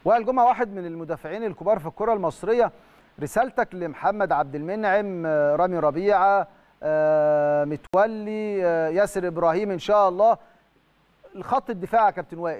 وائل جمعه واحد من المدافعين الكبار في الكره المصريه رسالتك لمحمد عبد المنعم آه، رامي ربيعه آه، متولي آه، ياسر ابراهيم ان شاء الله الخط الدفاع يا كابتن وائل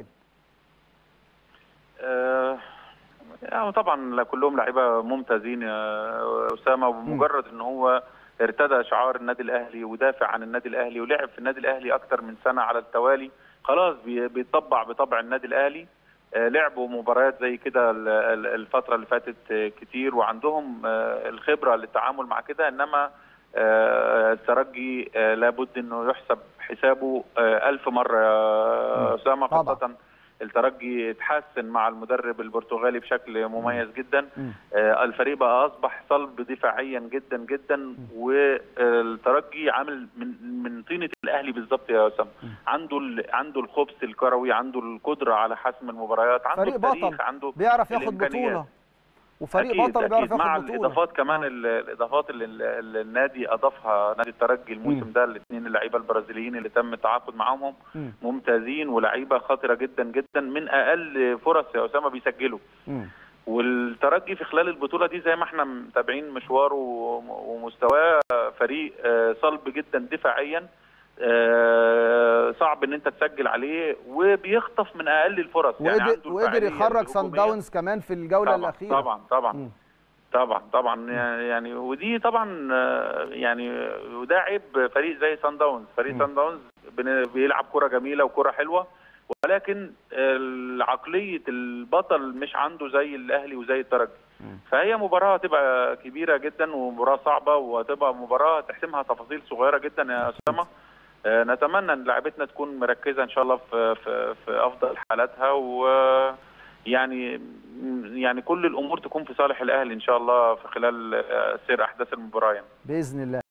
آه، يعني طبعا كلهم لعيبه ممتازين يا اسامه وبمجرد ان هو ارتدى شعار النادي الاهلي ودافع عن النادي الاهلي ولعب في النادي الاهلي اكتر من سنه على التوالي خلاص بي- بيطبع بطبع النادي الاهلي آه، لعبوا مباريات زي كده ال- ال- الفتره اللي فاتت آه، كتير وعندهم آه، الخبره للتعامل مع كده انما آه، الترجي آه، لابد انه يحسب حسابه آه، ألف مره يا اسامه طبعا. خاصه الترجي اتحسن مع المدرب البرتغالي بشكل مميز جدا مم. آه، الفريق بقى اصبح صلب دفاعيا جدا جدا والترجي عامل من من طينه الاهلي بالظبط يا اسامه عنده ال- عنده الخبث الكروي عنده القدره على حسم المباريات عنده فريق التاريخ بطل عنده بيعرف ياخد الإمكانيات. بطوله وفريق أكيد بطل بيعرف أكيد. مع ياخد بطوله الاضافات كمان ال- الاضافات اللي ال- اللي النادي اضافها نادي الترجي الموسم مم. ده الاثنين اللعيبه البرازيليين اللي تم التعاقد معاهم مم. ممتازين ولاعيبه خطره جدا جدا من اقل فرص يا اسامه بيسجلوا مم. والترجي في خلال البطوله دي زي ما احنا متابعين مشواره وم- ومستواه فريق آه، صلب جدا دفاعيا آه، صعب ان انت تسجل عليه وبيخطف من اقل الفرص يعني وقدر عنده وقدر الفاعلية يخرج سان الهجومية. داونز كمان في الجوله طبعا الاخيره طبعا طبعا مم. طبعا طبعا يعني ودي طبعا آه، يعني وده عيب فريق زي سان داونز فريق مم. سان داونز بن- بيلعب كرة جميلة وكرة حلوة ولكن عقلية البطل مش عنده زي الأهلي وزي الترجي مم. فهي مباراة هتبقى كبيرة جدا ومباراة صعبة وهتبقى مباراة تحسمها تفاصيل صغيرة جدا يا أسامة آه، نتمنى ان لعبتنا تكون مركزه ان شاء الله في في, في افضل حالاتها و يعني يعني كل الامور تكون في صالح الاهلي ان شاء الله في خلال آه، سير احداث المباراه يعني. باذن الله